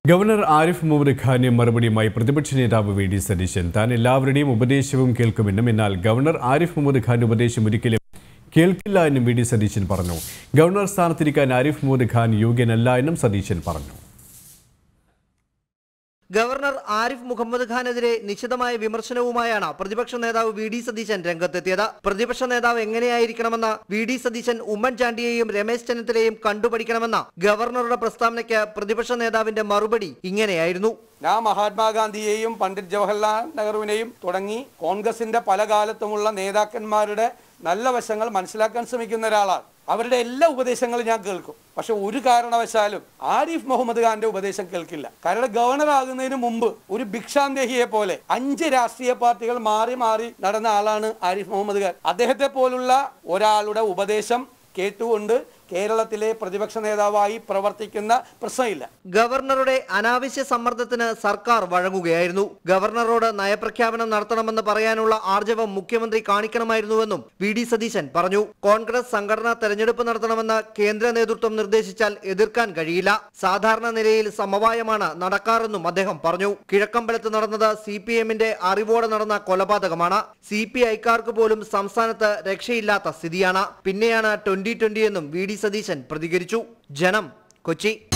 governor Arif Muhammad Khan മറുപടിയുമായി പ്രതിപക്ഷ നേതാവ് വി ഡി സതീശൻ താൻ എല്ലാവരുടെയും ഉപദേശവും കേൾക്കുമെന്നും എന്നാൽ ഗവർണർ ആരിഫ് മുഹമ്മദ് ഖാന്റെ ഉപദേശം ഒരിക്കലും കേൾക്കില്ല എന്നും വി ഡി സതീശൻ പറഞ്ഞു ഗവർണർ സ്ഥാനത്തിരിക്കാൻ ആരിഫ് മുഹമ്മദ് ഖാൻ യോഗ്യനല്ല എന്നും സതീശൻ പറഞ്ഞു ഗവർണർ ആരിഫ് മുഹമ്മദ് ഖാനെതിരെ നിശിതമായ വിമർശനവുമായാണ് പ്രതിപക്ഷ നേതാവ് വി ഡി സതീശൻ രംഗത്തെത്തിയത് പ്രതിപക്ഷ നേതാവ് എങ്ങനെയായിരിക്കണമെന്ന് വി ഡി സതീശൻ ഉമ്മൻചാണ്ടിയെയും രമേശ് ചെന്നിത്തലയെയും കണ്ടുപഠിക്കണമെന്ന ഗവർണറുടെ പ്രസ്താവനയ്ക്ക് പ്രതിപക്ഷ നേതാവിന്റെ മറുപടി ഇങ്ങനെയായിരുന്നു ഞാൻ മഹാത്മാഗാന്ധിയെയും പണ്ഡിറ്റ് ജവഹർലാൽ നെഹ്റുവിനെയും തുടങ്ങി കോൺഗ്രസിന്റെ പല കാലത്തുമുള്ള നേതാക്കന്മാരുടെ നല്ല വശങ്ങൾ മനസ്സിലാക്കാൻ ശ്രമിക്കുന്ന ഒരാളാണ് അവരുടെ എല്ലാ ഉപദേശങ്ങളും ഞാൻ കേൾക്കും പക്ഷെ ഒരു കാരണവശാലും ആരിഫ് മുഹമ്മദ് ഖാന്റെ ഉപദേശം കേൾക്കില്ല കാരണം ഗവർണർ ആകുന്നതിന് മുമ്പ് ഒരു ഭിക്ഷാന്തേഹിയെ പോലെ അഞ്ച് രാഷ്ട്രീയ പാർട്ടികൾ മാറി മാറി നടന്ന ആളാണ് ആരിഫ് മുഹമ്മദ് ഖാൻ അദ്ദേഹത്തെ പോലുള്ള ഒരാളുടെ ഉപദേശം കേട്ടുകൊണ്ട് കേരളത്തിലെ പ്രതിപക്ഷ നേതാവായി പ്രവർത്തിക്കുന്ന പ്രശ്നമില്ല ഗവർണറുടെ അനാവശ്യ സമ്മർദ്ദത്തിന് സർക്കാർ വഴങ്ങുകയായിരുന്നു ഗവർണറോട് നയപ്രഖ്യാപനം നടത്തണമെന്ന് പറയാനുള്ള ആർജവം മുഖ്യമന്ത്രി കാണിക്കണമായിരുന്നുവെന്നും വി ഡി സതീശൻ പറഞ്ഞു കോൺഗ്രസ് സംഘടനാ തെരഞ്ഞെടുപ്പ് നടത്തണമെന്ന് കേന്ദ്ര നേതൃത്വം നിർദ്ദേശിച്ചാൽ എതിർക്കാൻ കഴിയില്ല സാധാരണ നിലയിൽ സമവായമാണ് നടക്കാറെന്നും അദ്ദേഹം പറഞ്ഞു കിഴക്കമ്പലത്ത് നടന്നത് സി പി എമ്മിന്റെ അറിവോടെ നടന്ന കൊലപാതകമാണ് സി പി ഐക്കാർക്ക് പോലും സംസ്ഥാനത്ത് രക്ഷയില്ലാത്ത സ്ഥിതിയാണ് പിന്നെയാണ് ട്വന്റി ട്വന്റി എന്നും വി ഡി സതീശൻ പ്രതികരിച്ചു ജനം കൊച്ചി